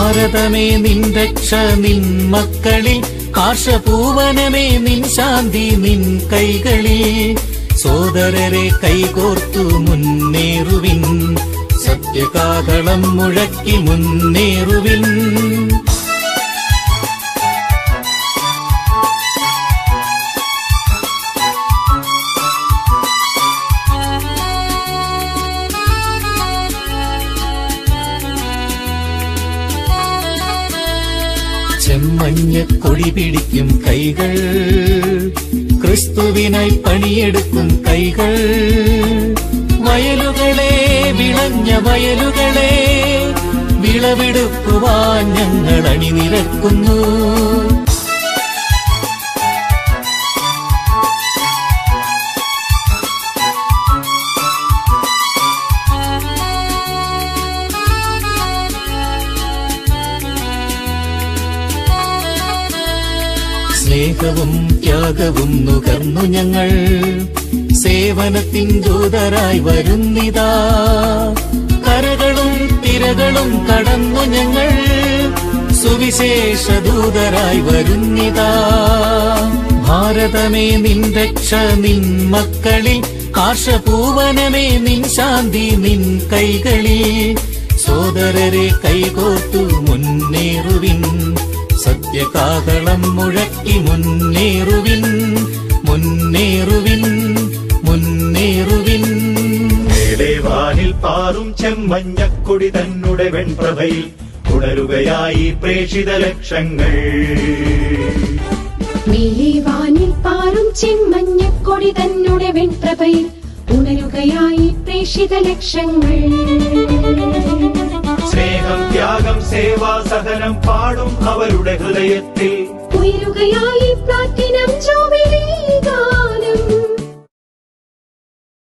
ഭാരതമേ നിൻ രക്ഷ നിൻ മക്കളിൽ കാർഷപൂവനമേ നിൻ ശാന്തി നിൻ കൈകളിൽ സോദരരെ കൈകോർത്തു മുന്നേറുവിൻ സത്യകാതളം മുഴക്കി മുന്നേറുവിൻ ചെമ്മഞ്ഞ കൊടി പിടിക്കും കൈകൾ ക്രിസ്തുവിനായി പണിയെടുക്കും കൈകൾ വയലുകളെ വിളഞ്ഞ വയലുകളെ വിളവെടുക്കുവാൻ ഞങ്ങൾ അണിനിരക്കുന്നു സ്നേഹവും ത്യാഗവും നുകർന്നു ഞങ്ങൾ സേവനത്തിൻ ദൂതരായി വരുന്നിതാ കരകളും തിരകളും കടന്നു ഞങ്ങൾ സുവിശേഷ ദൂതരായി വരുന്നിതാ ഭാരതമേ നിൻ രക്ഷ നിൻ മക്കളിൽ കാർഷപൂവനമേ നിൻ ശാന്തി നിൻ കൈകളിൽ സോദരരെ കൈകോർത്തു മുന്നേറുവിൻ സത്യകാതളം മുഴക്കി മുന്നേറുവിൻ മുന്നേറുവിൻ മുന്നേറുവിൻ മേലെ വാനിൽ പാറും ചെമ്മഞ്ഞക്കൊടി തന്നെ വെൺപ്രഭയിൽ ഉണരുകയായി പ്രേക്ഷിത ലക്ഷങ്ങൾ മേലെ വാനിൽ പാറും ചെമ്മഞ്ഞക്കൊടി തന്നെ വെൺപ്രഭയിൽ ഉണരുകയായി പ്രേക്ഷിത ലക്ഷങ്ങൾ സ്നേഹം ത്യാഗം സേവാ സഹനം പാടും അവരുടെ ഹൃദയത്തിൽ ഉയരുകയായി പ്ലാറ്റിനം ജോബി